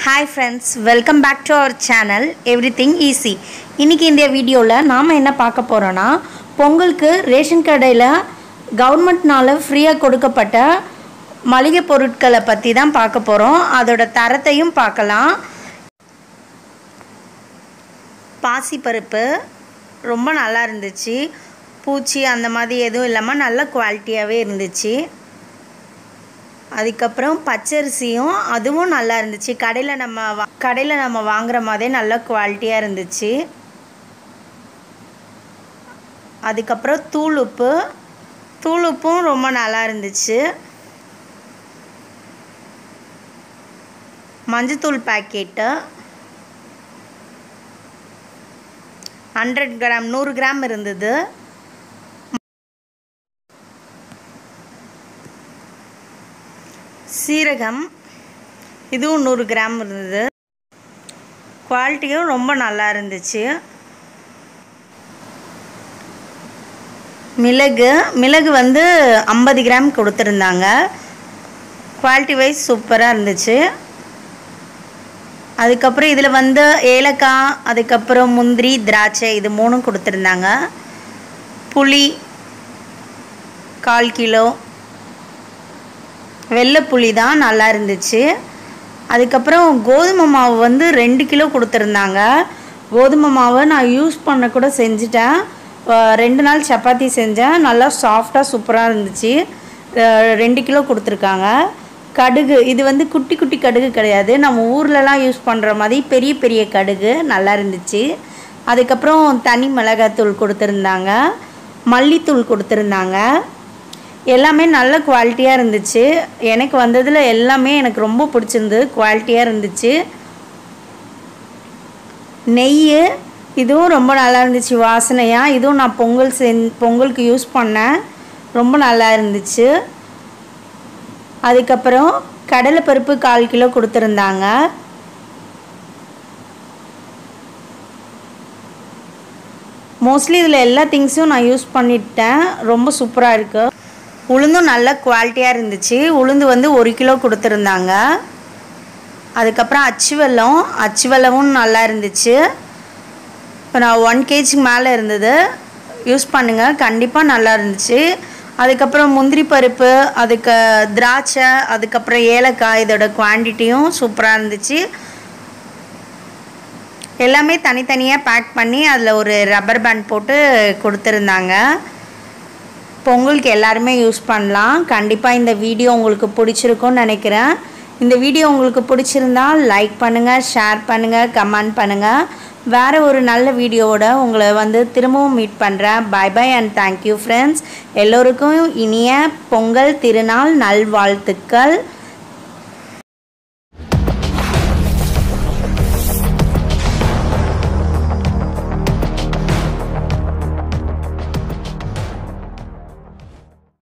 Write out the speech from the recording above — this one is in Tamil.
hi friends welcome back to our channel everything easy இன்றைக்கி இந்த வீடியோவில் நாம் என்ன பார்க்க போகிறோன்னா பொங்கலுக்கு ரேஷன் கடையில் கவர்மெண்ட்னால ஃப்ரீயாக கொடுக்கப்பட்ட மளிகை பொருட்களை பற்றி தான் பார்க்க போகிறோம் அதோட தரத்தையும் பார்க்கலாம் பாசிப்பருப்பு ரொம்ப நல்லா இருந்துச்சு பூச்சி அந்த மாதிரி எதுவும் இல்லாமல் நல்ல குவாலிட்டியாகவே இருந்துச்சு அதுக்கப்புறம் பச்சரிசியும் அதுவும் நல்லா இருந்துச்சு கடையில் நம்ம வா கடையில் நம்ம வாங்குற மாதிரியே நல்ல குவாலிட்டியாக இருந்துச்சு அதுக்கப்புறம் தூள் உப்பு தூள் உப்பும் ரொம்ப நல்லா இருந்துச்சு மஞ்சத்தூள் பாக்கெட்டு ஹண்ட்ரட் கிராம் நூறு கிராம் இருந்தது சீரகம் இதுவும் நூறு கிராம் இருந்தது குவாலிட்டியும் ரொம்ப நல்லா இருந்துச்சு மிளகு மிளகு வந்து ஐம்பது கிராம் கொடுத்துருந்தாங்க குவாலிட்டி வைஸ் சூப்பராக இருந்துச்சு அதுக்கப்புறம் இதில் வந்து ஏலக்காய் அதுக்கப்புறம் முந்திரி திராட்சை இது மூணும் கொடுத்துருந்தாங்க புளி கால் கிலோ வெள்ளை புளி தான் நல்லா இருந்துச்சு அதுக்கப்புறம் கோதுமை மாவு வந்து ரெண்டு கிலோ கொடுத்துருந்தாங்க கோதுமை மாவை நான் யூஸ் பண்ண கூட செஞ்சுட்டேன் ரெண்டு நாள் சப்பாத்தி செஞ்சேன் நல்லா சாஃப்டாக சூப்பராக இருந்துச்சு ரெண்டு கிலோ கொடுத்துருக்காங்க கடுகு இது வந்து குட்டி குட்டி கடுகு கிடையாது நம்ம ஊர்லலாம் யூஸ் பண்ணுற மாதிரி பெரிய பெரிய கடுகு நல்லா இருந்துச்சு அதுக்கப்புறம் தனி மிளகாத்தூள் கொடுத்துருந்தாங்க மல்லித்தூள் கொடுத்துருந்தாங்க எல்லாமே நல்ல குவாலிட்டியாக இருந்துச்சு எனக்கு வந்ததில் எல்லாமே எனக்கு ரொம்ப பிடிச்சிருந்து குவாலிட்டியாக இருந்துச்சு நெய் இதுவும் ரொம்ப நல்லா இருந்துச்சு வாசனையாக இதுவும் நான் பொங்கல் செஞ் பொங்கலுக்கு யூஸ் பண்ணேன் ரொம்ப நல்லா இருந்துச்சு அதுக்கப்புறம் கடலைப்பருப்பு கால் கிலோ கொடுத்துருந்தாங்க மோஸ்ட்லி இதில் எல்லா திங்ஸும் நான் யூஸ் பண்ணிட்டேன் ரொம்ப சூப்பராக இருக்குது உளுந்தும் நல்ல குவாலிட்டியாக இருந்துச்சு உளுந்து வந்து ஒரு கிலோ கொடுத்துருந்தாங்க அதுக்கப்புறம் அச்சு வெல்லம் அச்சு வெல்லமும் நல்லா இருந்துச்சு இப்போ நான் ஒன் கேஜிக்கு மேலே இருந்தது யூஸ் பண்ணுங்கள் கண்டிப்பாக நல்லா இருந்துச்சு அதுக்கப்புறம் முந்திரி பருப்பு அதுக்கு திராட்சை அதுக்கப்புறம் ஏலக்காய் இதோட குவான்டிட்டியும் சூப்பராக இருந்துச்சு எல்லாமே தனித்தனியாக பேக் பண்ணி அதில் ஒரு ரப்பர் பேண்ட் போட்டு கொடுத்துருந்தாங்க பொங்கலுக்கு எல்லாருமே யூஸ் பண்ணலாம் கண்டிப்பாக இந்த வீடியோ உங்களுக்கு பிடிச்சிருக்கும்னு நினைக்கிறேன் இந்த வீடியோ உங்களுக்கு பிடிச்சிருந்தால் லைக் பண்ணுங்கள் ஷேர் பண்ணுங்கள் கமெண்ட் பண்ணுங்கள் வேறு ஒரு நல்ல வீடியோவோட உங்களை வந்து திரும்பவும் மீட் பண்ணுறேன் bye bye and thank you friends எல்லோருக்கும் இனிய பொங்கல் திருநாள் நல்வாழ்த்துக்கள்